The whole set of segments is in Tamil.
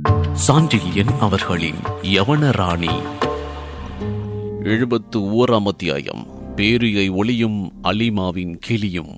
சாண்டில்யன் அவர்களின் யவனராணி எழுபத்து ஓராம் அத்தியாயம் பேரியை ஒளியும் அலிமாவின் கிளியும்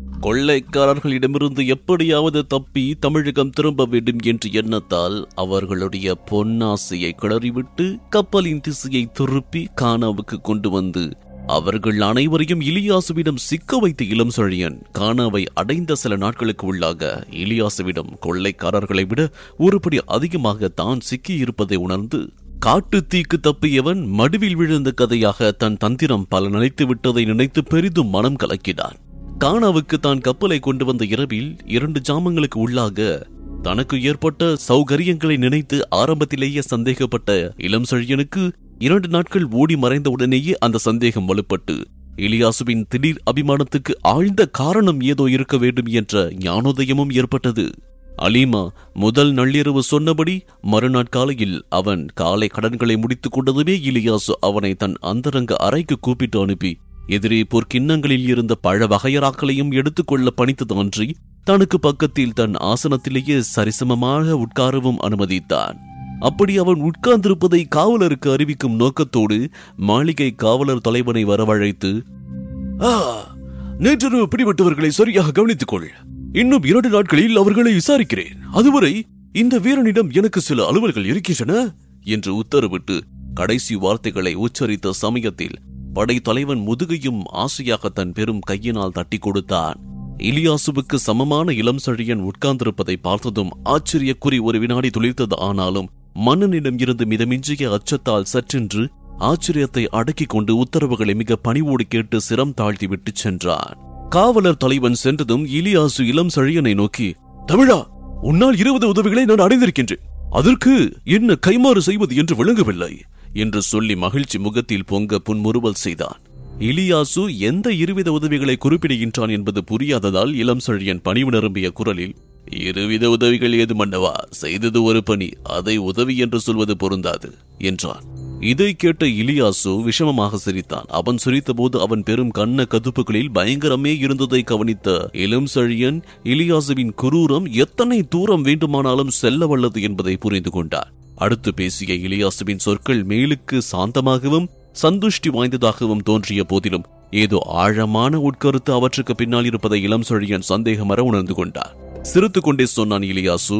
கொள்ளைக்காரர்களிடமிருந்து எப்படியாவது தப்பி தமிழகம் திரும்ப வேண்டும் என்ற எண்ணத்தால் அவர்களுடைய பொன்னாசையை கிளறிவிட்டு கப்பலின் திசையை திருப்பி கானாவுக்கு கொண்டு வந்து அவர்கள் அனைவரையும் இலியாசுவிடம் சிக்க வைத்த இளம் செழியன் கானாவை அடைந்த சில நாட்களுக்கு உள்ளாக இலியாசுவிடம் கொள்ளைக்காரர்களை விட ஒருபடி அதிகமாக தான் சிக்கியிருப்பதை உணர்ந்து காட்டு தீக்கு தப்பியவன் மடுவில் விழுந்த கதையாக தன் தந்திரம் பல நினைத்து விட்டதை நினைத்து பெரிதும் மனம் கலக்கினான் கானாவுக்கு தான் கப்பலை கொண்டு வந்த இரவில் இரண்டு ஜாமங்களுக்கு உள்ளாக தனக்கு ஏற்பட்ட சௌகரியங்களை நினைத்து ஆரம்பத்திலேயே சந்தேகப்பட்ட இளம் செழியனுக்கு இரண்டு நாட்கள் ஓடி மறைந்த உடனேயே அந்த சந்தேகம் வலுப்பட்டு இலியாசுவின் திடீர் அபிமானத்துக்கு ஆழ்ந்த காரணம் ஏதோ இருக்க வேண்டும் என்ற ஞானோதயமும் ஏற்பட்டது அலீமா முதல் நள்ளிரவு சொன்னபடி மறுநாள் காலையில் அவன் காலை கடன்களை முடித்துக் கொண்டதுமே இலியாசு அவனை தன் அந்தரங்க அறைக்கு கூப்பிட்டு அனுப்பி எதிரே பொற்கிண்ணங்களில் இருந்த பழ வகையராக்களையும் எடுத்துக்கொள்ள பணித்தது அன்றி தனக்கு பக்கத்தில் தன் ஆசனத்திலேயே சரிசமமாக உட்காரவும் அனுமதித்தான் அப்படி அவன் உட்கார்ந்திருப்பதை காவலருக்கு அறிவிக்கும் நோக்கத்தோடு மாளிகை காவலர் தலைவனை வரவழைத்து "ஆ, நேற்றிரவு பிடிபட்டவர்களை சரியாக கவனித்துக் கொள் இன்னும் இரண்டு நாட்களில் அவர்களை விசாரிக்கிறேன் அதுவரை இந்த வீரனிடம் எனக்கு சில அலுவல்கள் இருக்கின்றன என்று உத்தரவிட்டு கடைசி வார்த்தைகளை உச்சரித்த சமயத்தில் படைத்தலைவன் முதுகையும் ஆசையாக தன் பெரும் கையினால் தட்டி கொடுத்தான் இலியாசுவுக்கு சமமான இளம் செழியன் உட்கார்ந்திருப்பதை பார்த்ததும் ஆச்சரியக்குறி ஒரு வினாடி துளிர்த்தது ஆனாலும் மன்னனிடம் இருந்து மிதமிஞ்சிய அச்சத்தால் சற்றென்று ஆச்சரியத்தை அடக்கிக் கொண்டு உத்தரவுகளை மிக பணிவோடு கேட்டு சிரம் தாழ்த்தி விட்டு சென்றான் காவலர் தலைவன் சென்றதும் இலியாசு இளம் செழியனை நோக்கி தமிழா உன்னால் இருபது உதவிகளை நான் அடைந்திருக்கின்றேன் அதற்கு என்ன கைமாறு செய்வது என்று விளங்கவில்லை என்று சொல்லி மகிழ்ச்சி முகத்தில் பொங்க புன்முறுவல் செய்தான் இலியாசு எந்த இருவித உதவிகளை குறிப்பிடுகின்றான் என்பது புரியாததால் இளம் செழியன் பணிவு நிரம்பிய குரலில் இருவித உதவிகள் ஏது மன்னவா செய்தது ஒரு பணி அதை உதவி என்று சொல்வது பொருந்தாது என்றான் இதை கேட்ட இலியாசு விஷமமாக சிரித்தான் அவன் சிரித்தபோது அவன் பெரும் கண்ண கதுப்புகளில் பயங்கரமே இருந்ததை கவனித்த இளம் செழியன் இலியாசுவின் குரூரம் எத்தனை தூரம் வேண்டுமானாலும் செல்ல வல்லது என்பதை புரிந்து கொண்டார் அடுத்து பேசிய இலியாசுவின் சொற்கள் மேலுக்கு சாந்தமாகவும் சந்துஷ்டி வாய்ந்ததாகவும் தோன்றிய போதிலும் ஏதோ ஆழமான உட்கருத்து அவற்றுக்கு பின்னால் இருப்பதை இளம் செழியன் சந்தேகமர உணர்ந்து கொண்டார் சிரித்துக் கொண்டே சொன்னான் இலியாசு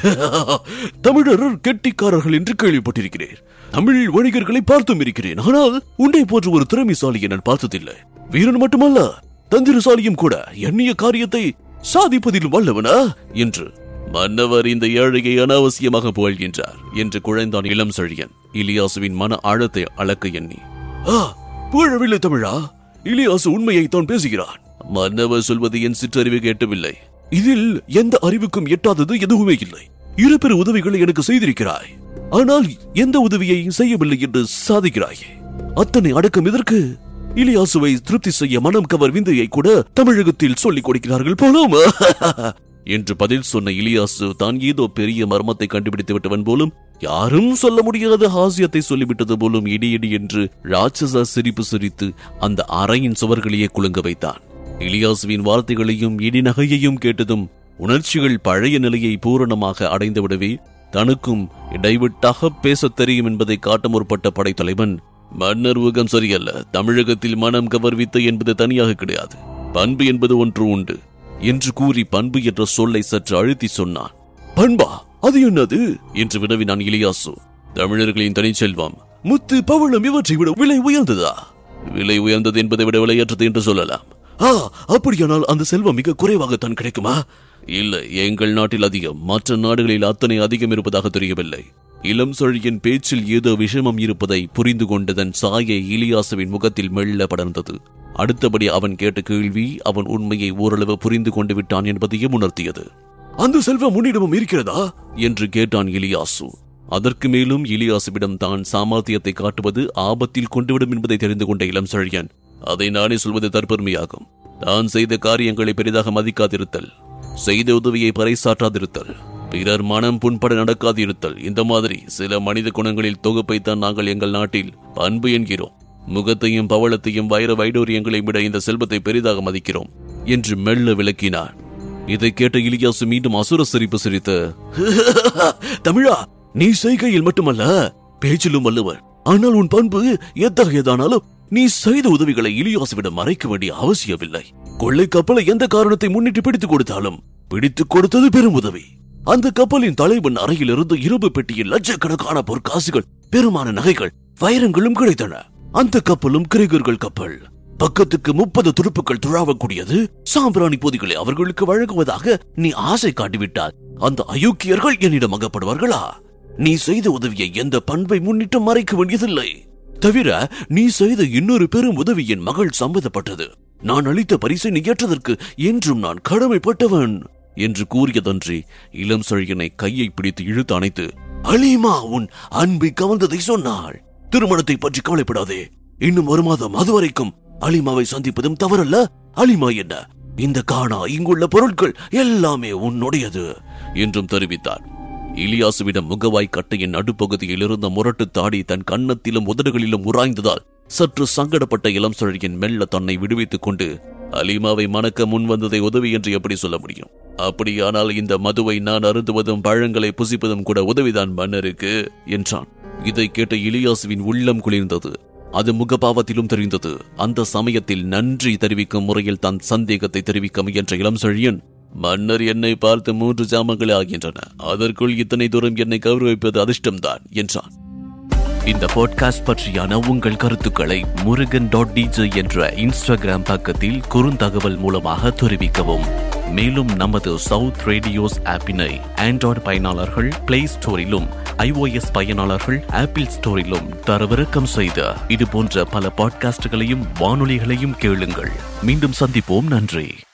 தமிழர் கெட்டிக்காரர்கள் என்று கேள்விப்பட்டிருக்கிறேன் தமிழ் வணிகர்களை பார்த்தும் இருக்கிறேன் ஆனால் உன்னை போன்ற ஒரு திறமைசாலியை நான் பார்த்ததில்லை வீரன் மட்டுமல்ல தந்திரசாலியும் கூட எண்ணிய காரியத்தை சாதிப்பதில் வல்லவனா என்று மன்னவர் இந்த ஏழையை அனாவசியமாக புகழ்கின்றார் என்று குழைந்தான் இளம் செழியன் இலியாசுவின் மன ஆழத்தை அளக்க எண்ணி ஆ புகழவில்லை தமிழா இலியாசு உண்மையை தான் பேசுகிறான் மன்னவர் சொல்வது என் சிற்றறிவு கேட்டவில்லை இதில் எந்த அறிவுக்கும் எட்டாதது எதுவுமே இல்லை இரு பெரு உதவிகளை எனக்கு செய்திருக்கிறாய் ஆனால் எந்த உதவியை செய்யவில்லை என்று சாதிக்கிறாய் அத்தனை அடக்கம் எதற்கு இலியாசுவை திருப்தி செய்ய மனம் கவர் விந்தையை கூட தமிழகத்தில் சொல்லிக் கொடுக்கிறார்கள் போலும் என்று பதில் சொன்ன இலியாசு தான் ஏதோ பெரிய மர்மத்தை கண்டுபிடித்து விட்டவன் போலும் யாரும் சொல்ல முடியாத ஹாசியத்தை சொல்லிவிட்டது போலும் இடி இடி என்று ராட்சச சிரிப்பு சிரித்து அந்த அறையின் சுவர்களையே குலுங்க வைத்தான் இலியாசுவின் வார்த்தைகளையும் இடி நகையையும் கேட்டதும் உணர்ச்சிகள் பழைய நிலையை பூரணமாக அடைந்துவிடவே தனக்கும் இடைவிட்டாக பேசத் தெரியும் என்பதை காட்ட முற்பட்ட படைத்தலைவன் மன்னர் ஊகம் சரியல்ல தமிழகத்தில் மனம் கவர்வித்த என்பது தனியாக கிடையாது பண்பு என்பது ஒன்று உண்டு என்று கூறி பண்பு என்ற சொல்லை சற்று அழுத்தி சொன்னான் பண்பா அது என்னது என்று வினவினான் இலியாசு தமிழர்களின் தனிச்செல்வம் முத்து பவளம் இவற்றை விட விலை உயர்ந்ததா விலை உயர்ந்தது என்பதை விட விலையற்றது என்று சொல்லலாம் ஆ அப்படியானால் அந்த செல்வம் மிக குறைவாகத்தான் கிடைக்குமா இல்லை எங்கள் நாட்டில் அதிகம் மற்ற நாடுகளில் அத்தனை அதிகம் இருப்பதாக தெரியவில்லை இளம் சொழியின் பேச்சில் ஏதோ விஷமம் இருப்பதை புரிந்து கொண்டதன் சாயை இலியாசுவின் முகத்தில் மெல்ல படர்ந்தது அடுத்தபடி அவன் கேட்ட கேள்வி அவன் உண்மையை ஓரளவு புரிந்து கொண்டு விட்டான் என்பதையும் உணர்த்தியது அந்த செல்வம் உன்னிடமும் இருக்கிறதா என்று கேட்டான் இலியாசு அதற்கு மேலும் இலியாசுவிடம் தான் சாமர்த்தியத்தை காட்டுவது ஆபத்தில் கொண்டுவிடும் என்பதை தெரிந்து கொண்ட இளம் செழியன் அதை நானே சொல்வது தற்பெருமையாகும் தான் செய்த காரியங்களை பெரிதாக மதிக்காதிருத்தல் செய்த உதவியை பறைசாற்றாதிருத்தல் பிறர் மனம் புண்பட நடக்காதிருத்தல் இந்த மாதிரி சில மனித குணங்களில் தொகுப்பைத்தான் நாங்கள் எங்கள் நாட்டில் பண்பு என்கிறோம் முகத்தையும் பவளத்தையும் வைர வைடூரியங்களையும் விட இந்த செல்வத்தை பெரிதாக மதிக்கிறோம் என்று மெல்ல விளக்கினான் இதை கேட்ட இலியாசு மீண்டும் அசுர சிரிப்பு சிரித்து தமிழா நீ செய்கையில் மட்டுமல்ல பேச்சிலும் வல்லவர் ஆனால் உன் பண்பு எத்தகையதானாலும் நீ செய்த உதவிகளை இலியாசுவிடம் மறைக்க வேண்டிய அவசியமில்லை கொள்ளை கப்பலை எந்த காரணத்தை முன்னிட்டு பிடித்துக் கொடுத்தாலும் பிடித்துக் கொடுத்தது பெரும் உதவி அந்த கப்பலின் தலைவன் அறையில் இருந்து இரும்பு பெட்டியில் லட்சக்கணக்கான பொற்காசுகள் பெருமான நகைகள் வைரங்களும் கிடைத்தன அந்த கப்பலும் கிரேகர்கள் கப்பல் பக்கத்துக்கு முப்பது துடுப்புகள் துழாவக்கூடியது சாம்பிராணி பொதிகளை அவர்களுக்கு வழங்குவதாக நீ ஆசை காட்டிவிட்டால் அந்த அயோக்கியர்கள் என்னிடம் அகப்படுவார்களா நீ செய்த உதவியை எந்த பண்பை முன்னிட்டு மறைக்க வேண்டியதில்லை தவிர நீ செய்த இன்னொரு பெரும் உதவி என் மகள் சம்மதப்பட்டது நான் அளித்த பரிசை நீ ஏற்றதற்கு என்றும் நான் கடமைப்பட்டவன் என்று கூறியதன்றி இளம் செழியனை கையை பிடித்து இழுத்து அணைத்து அலீமா உன் அன்பை கவர்ந்ததை சொன்னாள் திருமணத்தை பற்றி கவலைப்படாதே இன்னும் ஒரு மாதம் அதுவரைக்கும் அலிமாவை சந்திப்பதும் தவறல்ல அலிமா என்ன இந்த காணா இங்குள்ள பொருட்கள் எல்லாமே உன்னுடையது என்றும் தெரிவித்தார் இலியாசுவிடம் முகவாய் கட்டையின் நடுப்பகுதியில் இருந்த முரட்டு தாடி தன் கன்னத்திலும் உதடுகளிலும் உராய்ந்ததால் சற்று சங்கடப்பட்ட இளம் சுழலியின் மெல்ல தன்னை விடுவித்துக் கொண்டு அலிமாவை மணக்க முன் வந்ததை உதவி என்று எப்படி சொல்ல முடியும் அப்படியானால் இந்த மதுவை நான் அருந்துவதும் பழங்களை புசிப்பதும் கூட உதவிதான் மன்னருக்கு என்றான் இதை கேட்ட இலியாசுவின் உள்ளம் குளிர்ந்தது அது முகபாவத்திலும் தெரிந்தது அந்த சமயத்தில் நன்றி தெரிவிக்கும் முறையில் தன் சந்தேகத்தை தெரிவிக்க முயன்ற இளம் செழியன் மன்னர் என்னை பார்த்து மூன்று ஜாமங்களே ஆகின்றன அதற்குள் இத்தனை தூரம் என்னை கௌரவிப்பது அதிர்ஷ்டம்தான் என்றான் இந்த பாட்காஸ்ட் பற்றியான உங்கள் கருத்துக்களை முருகன் டாட் டிஜே என்ற இன்ஸ்டாகிராம் பக்கத்தில் குறுந்தகவல் மூலமாக தெரிவிக்கவும் மேலும் நமது சவுத் ரேடியோஸ் ஆப்பினை ஆண்ட்ராய்டு பயனாளர்கள் பிளே ஸ்டோரிலும் ஐஓஎஸ் பயனாளர்கள் ஆப்பிள் ஸ்டோரிலும் தரவிறக்கம் செய்த இது போன்ற பல பாட்காஸ்டுகளையும் வானொலிகளையும் கேளுங்கள் மீண்டும் சந்திப்போம் நன்றி